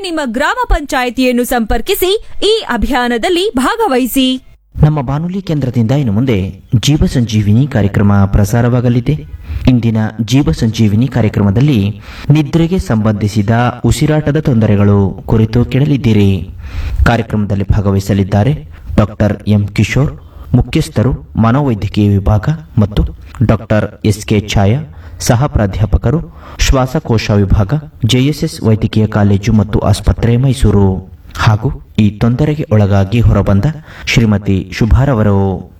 ನಿಮ್ಮ ಗ್ರಾಮ ಪಂಚಾಯಿತಿಯನ್ನು ಸಂಪರ್ಕಿಸಿ ಈ ಅಭಿಯಾನದಲ್ಲಿ ಭಾಗವಹಿಸಿ ನಮ್ಮ ಬಾನುಲಿ ಕೇಂದ್ರದಿಂದ ಇನ್ನು ಮುಂದೆ ಜೀವ ಸಂಜೀವಿನಿ ಕಾರ್ಯಕ್ರಮ ಪ್ರಸಾರವಾಗಲಿದೆ ಇಂದಿನ ಜೀವ ಸಂಜೀವಿನಿ ಕಾರ್ಯಕ್ರಮದಲ್ಲಿ ನಿದ್ರೆಗೆ ಸಂಬಂಧಿಸಿದ ಉಸಿರಾಟದ ತೊಂದರೆಗಳು ಕುರಿತು ಕೇಳಲಿದ್ದೀರಿ ಕಾರ್ಯಕ್ರಮದಲ್ಲಿ ಭಾಗವಹಿಸಲಿದ್ದಾರೆ ಡಾಕ್ಟರ್ ಎಂ ಕಿಶೋರ್ ಮುಖ್ಯಸ್ಥರು ಮನೋವೈದ್ಯಕೀಯ ವಿಭಾಗ ಮತ್ತು ಡಾಕ್ಟರ್ ಎಸ್ ಕೆ ಛಾಯಾ ಸಹ ಪ್ರಾಧ್ಯಾಪಕರು ಶ್ವಾಸಕೋಶ ವಿಭಾಗ ಜೆಎಸ್ಎಸ್ ವೈದ್ಯಕೀಯ ಕಾಲೇಜು ಮತ್ತು ಆಸ್ಪತ್ರೆ ಮೈಸೂರು ಹಾಗೂ ಈ ತೊಂದರೆಗೆ ಒಳಗಾಗಿ ಹೊರಬಂದ ಶ್ರೀಮತಿ ಶುಭಾರವರು